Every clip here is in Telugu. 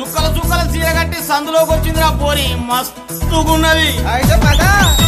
చుక్కల చుక్కల చీర కట్టి సందులోకి వచ్చిందిరా పోరి మస్తుగున్నది అయితే పద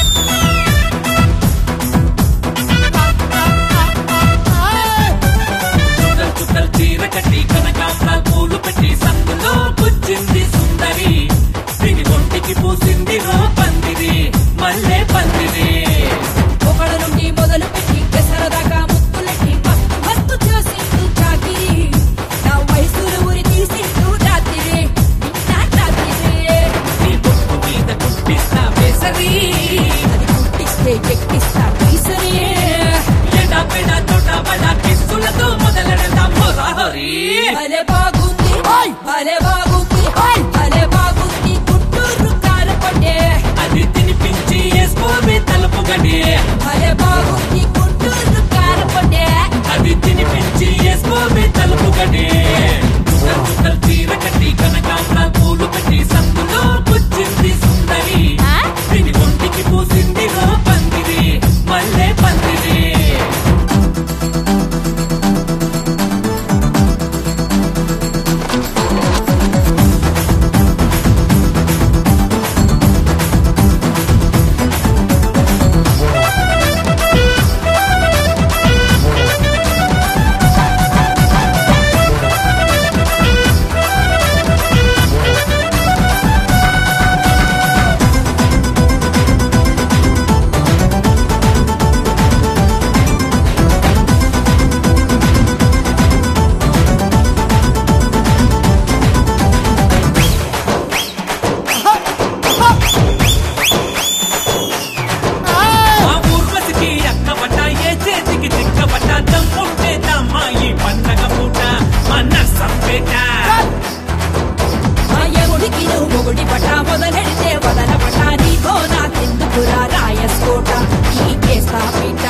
చుక్కల్ చుక్కల్ చీర కట్టి కనకాంబరాలు పూలు పెట్టి సందులో కూర్చుంది సుందరి దీని ఒంటికి పూసింది రో పందిరి మల్లె పందిరి ఒకడు నుండి మొదలు పెట్టి పెసరదాకా ముక్కులెట్టి మస్తు మస్తు చేసిండు చాకిరి నా వయసులు ఉరి తీసిండు రాత్రి నిన్న రాత్రి నీ బొట్టు మీద కుట్టిస్తా వేసరి అది కుట్టిస్తే ఎక్కిస్తా తీసరి ఎడా పెడ తోట బడ కిస్సులతో మొదలెడతాం హోరీ భలే బాగుంది భలే బాగుంది భలే బాగుంది గుంటూరు కారపడే అది తినిపించి వేసుకోవే తలుపు గడి భలే బాగుంది గుంటూరు కారపడే అది తినిపించి వేసుకోవే తలుపు గడి చుక్కల్ చుక్కల్ చీర కట్టి కనకాంబరాలు పూలు పెట్టి సందులో కూర్చుంది సుందరి ఆ? దీని ఒంటికి పూసింది రో పందిరి మల్లె పందిరి మా ఊర్వశికి అక్కబట్ట ఏ చేతికి చిక్కబట్ట దమ్ముంటే దమ్మాయి పండగ పూట మన సంపేట మా ఎగుడికి నువ్వు మొగుడి పట మొదలెడితే వదల పట నీతో నాకెందుకురా రాయస్కోట నీకేస్తా పిట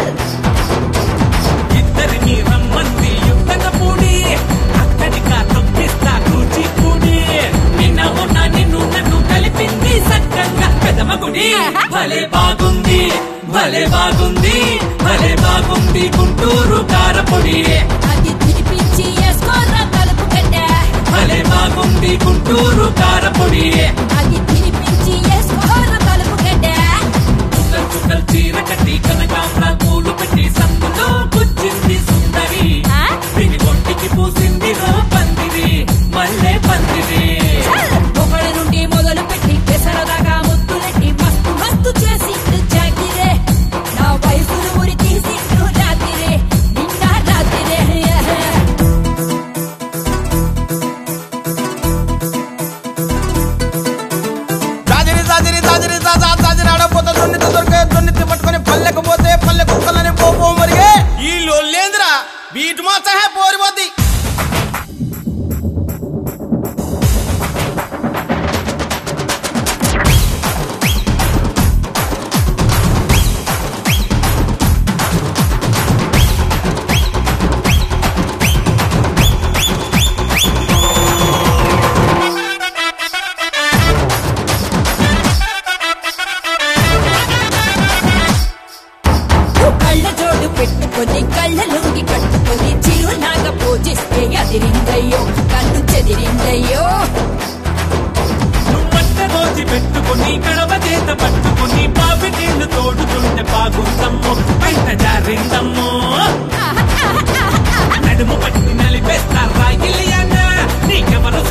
ఇద్దరిని రమ్మంది యుద్ధక పూడి అక్కడిగా తొక్కిస్తా కూచిపూడి నిన్న మొన్న నిన్ను నన్ను కలిపింది సక్కంగా పెదమగుడి భలే బాగుంది భలే బాగుంది భలే బాగుంది గుంటూరు కారపొడి అది తినిపించి వేసుకోరా తలుపు కట్టే భలే బాగుంది గుంటూరు కారపొడి అది తినిపించి వేసుకోరా తలుపు కట్టే చుక్కల్ చుక్కల్ చీర కట్టి కనకాంబరాలు పూలు పెట్టి సందులో కూర్చుంది సుందరి ఆ? దీని ఒంటికి పూసింది రో పందిరి మల్లె పందిరి ఒకడి నుండి మొదలు పెట్టి పెసరదాకా ముద్దులెట్టి మస్తు మస్తు చేసి జాగిరే నా వయసులు ఉరి తీసి రాత్రి నిన్న రాత్రి జాజిరి జాజిరి జాజిరి జాజా జాజిరి ఆడపోతే దొన్నిత దొరికే దొన్నితి పట్టుకొని పల్లెకు పోతే పల్లె కుక్కలని పోపో మరిగే ఈ లొల్లేంద్రా బీటు మాత్ర పోరిపోద్ది కళ్ళ జోడు పెట్టుకొని కళ్ళ లొంగి కట్టుకొని చిరునాగా పూజిస్తే అదిరిందయ్యో కళ్ళు చెదిరిందయ్యో నువ్వంట రోజు పెట్టుకుని గడవ చేత పట్టుకుని బావి నీళ్లు తోడుతుంటే బాగుందమ్మో బయట జారిందమ్మో నడుము పట్టి నలిపేస్తా రాయిలియన్న నీకెవరు